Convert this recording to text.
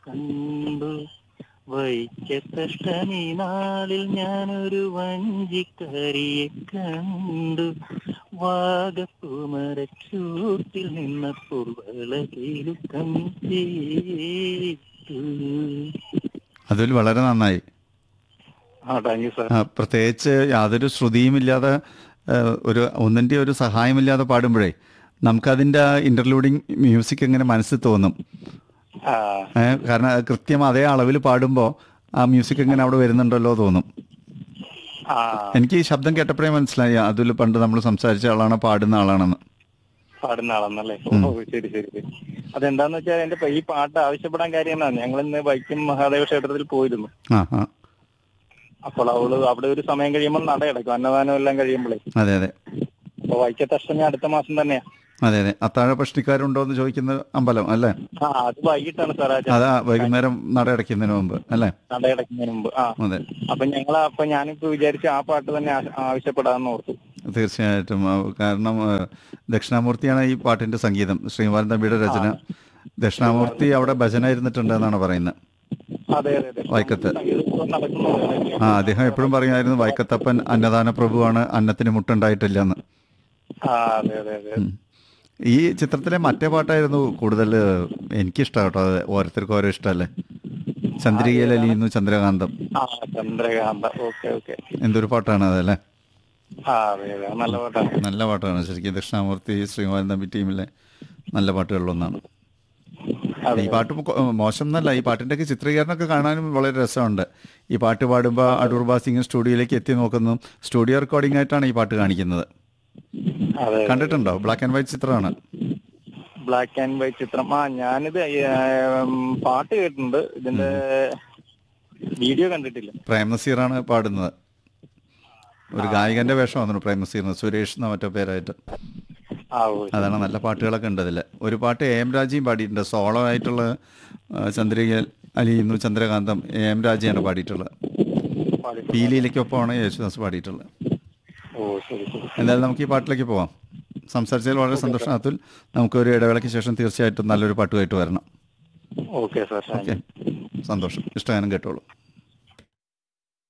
കണ്ടു വൈക്കത്തഷ്ടമി നാളിൽ ഞാനൊരു വഞ്ചിക്കരിയെ കണ്ടു വാഗപ്പൂമരച്ചൂട്ടിൽ നിന്നപ്പോൾ വളകിലുക്കം ചെയ്തു അതിൽ വളരെ നന്നായി ആ താങ്ക് യു സാർ ആ, പ്രത്യേകിച്ച് യാതൊരു ശ്രുതിയുമില്ലാതെ ആ, ഒരു ഒന്നിൻ്റെ ഒരു സഹായമില്ലാതെ പാടുമ്പോഴേ നമുക്കതിൻ്റെ ഇൻ്റർലൂഡിങ് മ്യൂസിക് ഇങ്ങനെ മനസ്സിൽ തോന്നും ആ ഏ, കാരണം അത് കൃത്യം അതേ അളവിൽ പാടുമ്പോൾ ആ മ്യൂസിക് ഇങ്ങനെ അവിടെ വരുന്നുണ്ടല്ലോ തോന്നും ആ എനിക്ക് ഈ ശബ്ദം കേട്ടപ്പോഴേ മനസ്സിലായി അതിൽ പണ്ട് നമ്മൾ സംസാരിച്ച ആളാണ് പാടുന്ന ആളാണെന്ന് പാടുന്ന ആളെന്നല്ലേ ഓ ശരി ശരി ശരി അതെന്താന്ന് വെച്ചാൽ എന്റെ ഈ പാട്ട് ആവശ്യപ്പെടാൻ കാര്യം എന്നാണ് ഞങ്ങൾ ഇന്ന് വൈക്കം മഹാദേവ ക്ഷേത്രത്തിൽ പോയിരുന്നു ആ ആ അപ്പോൾ അവള് അവിടെ ഒരു സമയം കഴിയുമ്പോൾ നട കിടക്കും അന്നദാനം എല്ലാം കഴിയുമ്പോഴേ അതെ അതെ അപ്പൊ വൈക്കത്തെ അഷ്ടമി അടുത്ത മാസം തന്നെയാ അതെ അതെ അത്താഴ ഭക്ഷണിക്കാരുണ്ടോ എന്ന് ചോദിക്കുന്ന അമ്പലം അല്ലേ ആ അത് വൈകിട്ടാണ് സാർ അതാ വൈകുന്നേരം നട അടയ്ക്കുന്നതിന് മുമ്പ് അല്ലേ നട കിടക്കുന്നതിന് മുമ്പ് ആ അതെ അപ്പൊ ഞങ്ങൾ അപ്പൊ ഞാനിപ്പോ വിചാരിച്ചു ആ പാട്ട് തന്നെ ആ- ആവശ്യപ്പെടാന്ന് ഓർത്തു തീർച്ചയായിട്ടും ആ, കാരണം ആ, ദക്ഷിണാമൂർത്തിയാണ് ഈ പാട്ടിന്റെ സംഗീതം ശ്രീമാൻ തമ്പിയുടെ രചന ദക്ഷിണാമൂർത്തി അവിടെ ഭജന ഇരുന്നിട്ടുണ്ട് എന്നാണ് പറയുന്നത് അതെ അതെ അതെ വൈക്കത്ത് സംഗീതോത്സവം നടക്കുന്നുണ്ട് ആ അദ്ദേഹം എപ്പോഴും പറയുമായിരുന്നു വൈക്കത്തപ്പൻ അന്നദാന പ്രഭുവാണ് അന്നത്തിന് മുട്ടുണ്ടായിട്ടില്ല എന്ന് ആ അതെ അതെ അതെ ഉം. ഈ ചിത്രത്തിലെ മറ്റേ പാട്ടായിരുന്നു കൂടുതൽ എനിക്കിഷ്ടം കേട്ടോ അത് ഓരോരുത്തർക്കും ഓരോ ഇഷ്ടമല്ലേ ചന്ദ്രികയിൽ അലിയുന്നു ചന്ദ്രകാന്തം ആ ചന്ദ്രകാന്ത ഓക്കെ ഓക്കെ എന്തൊരു പാട്ടാണ് അതല്ലേ ആ അതെ അതെ അത് നല്ല പാട്ടാണ് നല്ല പാട്ടാണ് ശരിക്കും ദക്ഷിണാമൂർത്തി ശ്രീകുമാരൻ തമ്പി ടീമിലെ നല്ല പാട്ടുകളിലൊന്നാണ് അതെ ഈ പാട്ട് കൊ- മോശം എന്നല്ല ഈ പാട്ടിൻ്റെയൊക്കെ ചിത്രീകരണമൊക്കെ കാണാനും വളരെ രസമുണ്ട് ഈ പാട്ട് പാടുമ്പോൾ അടൂർ ബാസിംഗ് സ്റ്റുഡിയോയിലേക്ക് എത്തി നോക്കുന്നു സ്റ്റുഡിയോ റെക്കോർഡിംഗ് ആയിട്ടാണ് ഈ പാട്ട് കാണിക്കുന്നത് അതെ കണ്ടിട്ടുണ്ടോ ബ്ലാക്ക് ആൻഡ് വൈറ്റ് ചിത്രമാണ് ബ്ലാക്ക് ആൻഡ് വൈറ്റ് ചിത്രം ആ ഞാനിത് ഏം, പാട്ട് കേട്ടിട്ടുണ്ട് ഇതിന്റെ വീഡിയോ കണ്ടിട്ടില്ല പ്രേം നസീറാണ് പാടുന്നത് ഒരു ഗായകന്റെ വേഷം വന്നു പ്രേം നസീറിന് സുരേഷ് എന്ന മറ്റോ പേരായിട്ട് ആ ഓ അതാണ് നല്ല പാട്ടുകളൊക്കെ ഉണ്ട് അതിൽ ഒരു പാട്ട് എ എം രാജയും പാടിയിട്ടുണ്ട് സോളോ ആയിട്ടുള്ള ആ, ചന്ദ്രിക അലിയുന്നു ചന്ദ്രകാന്തം എ എം രാജയാണ് പാടിയിട്ടുള്ളത് പാടി. പീലിയിലേക്കൊപ്പമാണ് യേശുദാസ് പാടിയിട്ടുള്ളത് ഓ ശരി ശരി എന്തായാലും നമുക്ക് ഈ പാട്ടിലേക്ക് പോവാം സംസാരിച്ചതിൽ വളരെ സന്തോഷം അതുൽ നമുക്കൊരു ഇടവേളയ്ക്ക് ശേഷം തീർച്ചയായിട്ടും നല്ലൊരു പാട്ടുമായിട്ട് വരണം okay sir thank okay you സന്തോഷം ഇഷ്ടഗാനം കേട്ടോളൂ